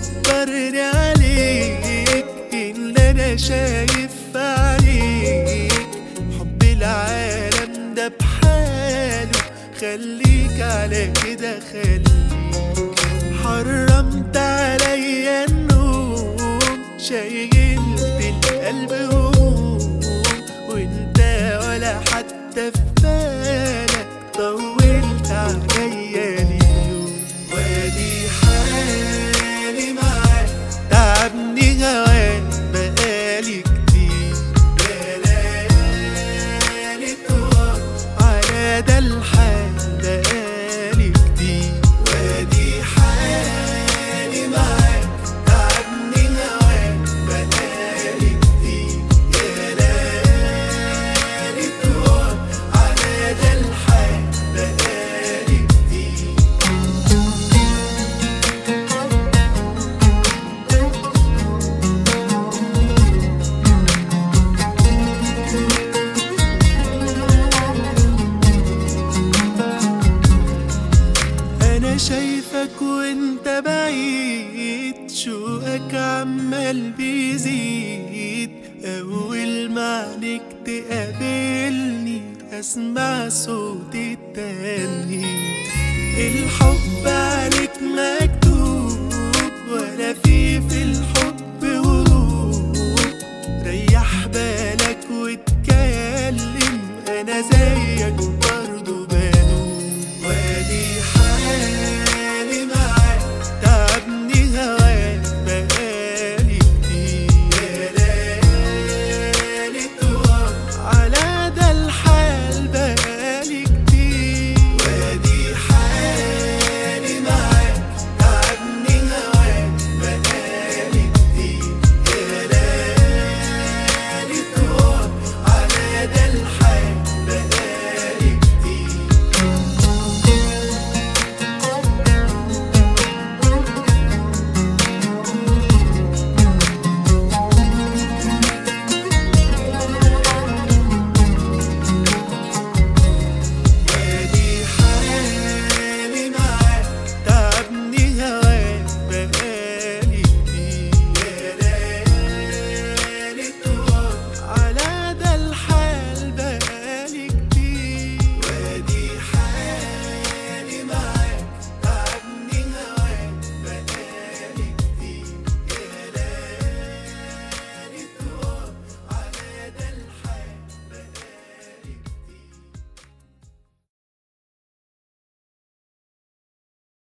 مصبرني عليك ان انا شايف في عليك حب العالم ده بحاله خليك على كده خليك حرمت عليا النوم شايلت القلب هموم وانت ولا حتى في بالك طولت عليا اليوم وادي حالي معاك تعبني هواك بقالي كتير بلالي طوال على ده الحال بقالي كتير وادي حالي معاك تعبني هواك بقالي كتير يا ليالي طوال على ده الحال بقالي كتير انا شايفك وانت بعيد شوقك عمال بيزيد اول ما عنك تقابلني اسمع صوت التاني الحب على